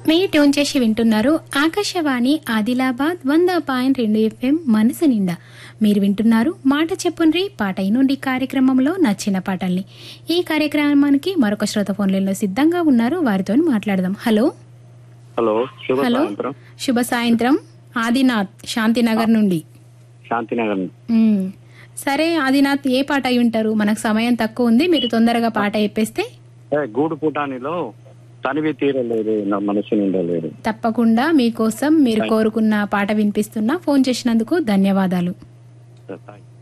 మీ tune చేసి వింటున్నారు ఆకాశవాణి ఆదిలాబాద్ వంద పాయింట్ రెండు ఎఫ్ఎం మనసు నిండా మీరు వింటున్నారు మాట చెప్పుండ్రి పాట నుండి కార్యక్రమంలో నచ్చిన పాటల్ని ఈ కార్యక్రమానికి మరొక శ్రోత ఫోన్లలో సిద్ధంగా ఉన్నారు వారితో మాట్లాడదాం హలో హలో శుభ హలో సాయంత్రం శుభ సాయంత్రం ఆదినాథ్ శాంతినగర్ నుండి శాంతినగర్ మ్మ్. సరే ఆదినాథ్ ఏ పాట అయి ఉంటారు మనకు సమయం తక్కువ ఉంది మీరు తొందరగా పాట చెప్పేస్తే ఏ, గూడు పుటానిలో తనివి తీరలేదు నా మనసు నిండలేదు తప్పకుండా మీకోసం మీరు కోరుకున్న పాట వినిపిస్తున్నా ఫోన్ చేసినందుకు ధన్యవాదాలు థాంక్స్.